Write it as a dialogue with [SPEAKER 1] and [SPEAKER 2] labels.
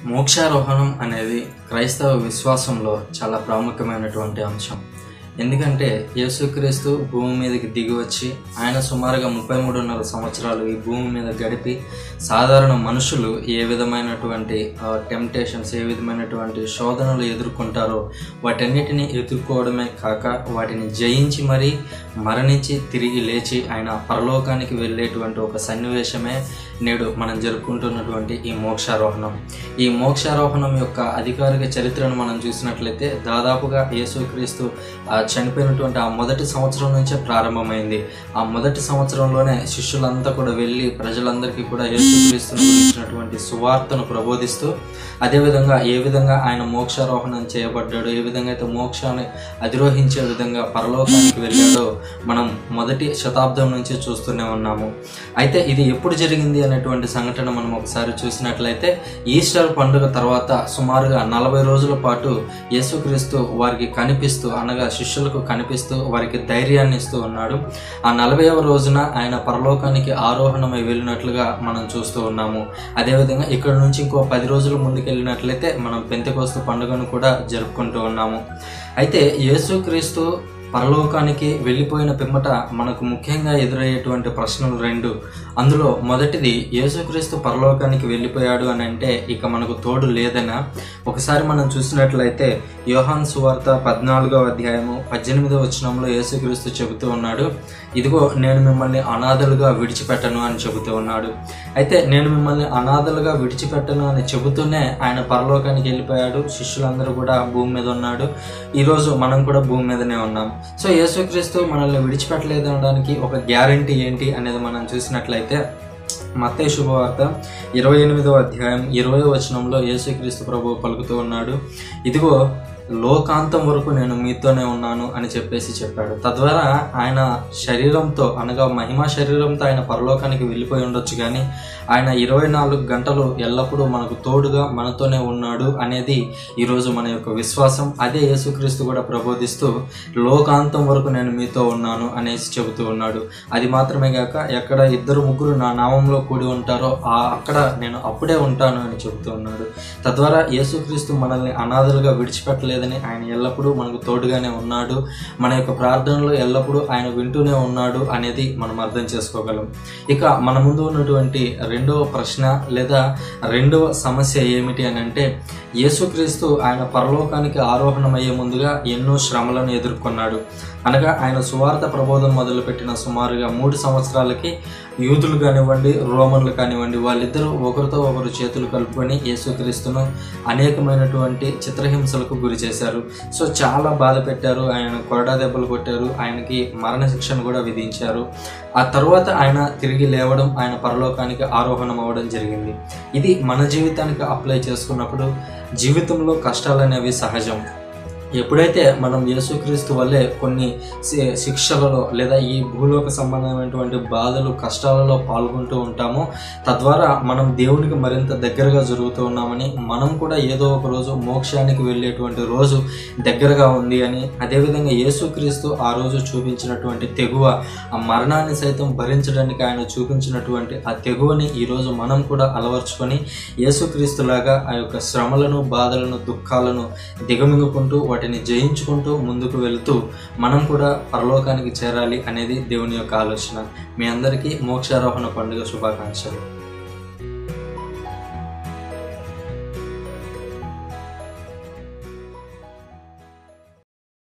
[SPEAKER 1] మోక్షారోహణం అనేది క్రైస్తవ విశ్వాసంలో చాలా ప్రాముఖ్యమైనటువంటి అంశం ఎందుకంటే యేసుక్రీస్తు భూమి మీదకి దిగి వచ్చి ఆయన సుమారుగా ముప్పై మూడున్నర సంవత్సరాలు ఈ భూమి మీద గడిపి సాధారణ మనుషులు ఏ విధమైనటువంటి టెంప్టేషన్స్ ఏ విధమైనటువంటి శోధనలు ఎదుర్కొంటారో వాటన్నిటిని ఎదుర్కోవడమే కాక వాటిని జయించి మరీ మరణించి తిరిగి లేచి ఆయన పరలోకానికి వెళ్ళేటువంటి ఒక సన్నివేశమే నేడు మనం జరుపుకుంటున్నటువంటి ఈ మోక్షారోహణం ఈ మోక్షారోహణం యొక్క అధికారిక చరిత్రను మనం చూసినట్లయితే దాదాపుగా యేసుక్రీస్తు ఆ చనిపోయినటువంటి ఆ మొదటి సంవత్సరం నుంచే ప్రారంభమైంది ఆ మొదటి సంవత్సరంలోనే శిష్యులంతా కూడా వెళ్ళి ప్రజలందరికీ కూడా యేసుక్రీస్తును గురించినటువంటి సువార్తను ప్రబోధిస్తూ అదేవిధంగా ఏ విధంగా ఆయన మోక్షారోహణం చేయబడ్డాడు ఏ విధంగా అయితే మోక్షాన్ని అధిరోహించే విధంగా పరలోకానికి వెళ్ళాడో మనం మొదటి శతాబ్దం నుంచి చూస్తూనే ఉన్నాము అయితే ఇది ఎప్పుడు జరిగింది అనేటువంటి సంఘటన మనం ఒకసారి చూసినట్లయితే ఈస్టర్ పండుగ తర్వాత సుమారుగా నలభై రోజుల పాటు యేసుక్రీస్తు వారికి కనిపిస్తూ అనగా శిష్యులకు కనిపిస్తూ వారికి ధైర్యాన్ని ఇస్తూ ఉన్నాడు ఆ నలభైవ రోజున ఆయన పరలోకానికి ఆరోహణమై వెళ్ళినట్లుగా మనం చూస్తూ ఉన్నాము అదేవిధంగా ఇక్కడ నుంచి ఇంకో పది రోజులు ముందుకెళ్ళినట్లయితే మనం పెంతకోస్తు పండుగను కూడా జరుపుకుంటూ ఉన్నాము అయితే యేసుక్రీస్తు పరలోకానికి వెళ్ళిపోయిన పిమ్మట మనకు ముఖ్యంగా ఎదురయ్యేటువంటి ప్రశ్నలు రెండు అందులో మొదటిది యేసుక్రీస్తు పరలోకానికి వెళ్ళిపోయాడు అని అంటే ఇక మనకు తోడు లేదనా ఒకసారి మనం చూసినట్లయితే యోహాన్ సువార్త పద్నాలుగవ అధ్యాయము పద్దెనిమిదవ వచనంలో యేసుక్రీస్తు చెబుతూ ఉన్నాడు ఇదిగో నేను మిమ్మల్ని అనాథలుగా విడిచిపెట్టను అని చెబుతూ ఉన్నాడు అయితే నేను మిమ్మల్ని అనాథలుగా విడిచిపెట్టను అని చెబుతూనే ఆయన పరలోకానికి వెళ్ళిపోయాడు శిష్యులందరూ కూడా భూమి మీద ఉన్నాడు ఈరోజు మనం కూడా భూమి మీదనే ఉన్నాం సో యేసుక్రీస్తు మనల్ని విడిచిపెట్టలేదు అనడానికి ఒక గ్యారంటీ ఏంటి అనేది మనం చూసినట్లయితే మత్తయి శుభవార్త ఇరవై ఎనిమిదవ అధ్యాయం ఇరవై వచనంలో యేసుక్రీస్తు ప్రభు పలుకుతూ ఉన్నాడు ఇదిగో లోకాంతం వరకు నేను మీతోనే ఉన్నాను అని చెప్పేసి చెప్పాడు తద్వారా ఆయన శరీరంతో అనగా మహిమా శరీరంతో ఆయన పరలోకానికి వెళ్ళిపోయి ఉండొచ్చు కానీ ఆయన ఇరవై నాలుగు గంటలు ఎల్లప్పుడూ మనకు తోడుగా మనతోనే ఉన్నాడు అనేది ఈరోజు మన యొక్క విశ్వాసం అదే యేసుక్రీస్తు కూడా ప్రబోధిస్తూ లోకాంతం వరకు నేను మీతో ఉన్నాను అనేసి చెబుతూ ఉన్నాడు అది మాత్రమే కాక ఎక్కడ ఇద్దరు ముగ్గురు నా నామంలో కూడి ఉంటారో ఆ అక్కడ నేను అప్పుడే ఉంటాను అని చెబుతూ ఉన్నాడు తద్వారా యేసుక్రీస్తు మనల్ని అనాథలుగా విడిచిపెట్టలేదని ఆయన ఎల్లప్పుడూ మనకు తోడుగానే ఉన్నాడు మన యొక్క ప్రార్థనలు ఎల్లప్పుడూ ఆయన వింటూనే ఉన్నాడు అనేది మనం అర్థం చేసుకోగలం ఇక మన ముందు ఉన్నటువంటి రెండవ ప్రశ్న లేదా రెండవ సమస్య ఏమిటి అని అంటే యేసుక్రీస్తు ఆయన పరలోకానికి ఆరోహణమయ్యే ముందుగా ఎన్నో శ్రమలను ఎదుర్కొన్నాడు అనగా ఆయన సువార్త ప్రబోధం మొదలుపెట్టిన సుమారుగా మూడు సంవత్సరాలకి యూదులు కానివ్వండి రోమన్లు కానివ్వండి వాళ్ళిద్దరూ ఒకరితో ఒకరు చేతులు కలుపుకొని యేసుక్రీస్తును అనేకమైనటువంటి చిత్రహింసలకు గురి చేశారు సో చాలా బాధ పెట్టారు ఆయన కొరడా దెబ్బలు కొట్టారు ఆయనకి మరణ శిక్షను కూడా విధించారు ఆ తర్వాత ఆయన తిరిగి లేవడం ఆయన పరలోకానికి ఆరోహణం అవ్వడం జరిగింది ఇది మన జీవితానికి అప్లై చేసుకున్నప్పుడు జీవితంలో కష్టాలు అనేవి సహజం ఎప్పుడైతే మనం యేసుక్రీస్తు వల్లే కొన్ని శి- శిక్షలలో లేదా ఈ భూలోక సంబంధమైనటువంటి బాధలు కష్టాలలో పాల్గొంటూ ఉంటామో తద్వారా మనం దేవునికి మరింత దగ్గరగా జరుగుతూ ఉన్నామని మనం కూడా ఏదో ఒక రోజు మోక్షానికి వెళ్ళేటువంటి రోజు దగ్గరగా ఉంది అని అదేవిధంగా యేసుక్రీస్తు ఆ రోజు చూపించినటువంటి తెగువ ఆ మరణాన్ని సైతం భరించడానికి ఆయన చూపించినటువంటి ఆ తెగువని ఈరోజు మనం కూడా అలవర్చుకొని యేసుక్రీస్తులాగా ఆ యొక్క శ్రమలను బాధలను దుఃఖాలను దిగమింగుకుంటూ వాటిని జయించుకుంటూ ముందుకు వెళుతూ మనం కూడా పరలోకానికి చేరాలి అనేది దేవుని యొక్క ఆలోచన మీ అందరికీ మోక్షారోహణ పండుగ శుభాకాంక్షలు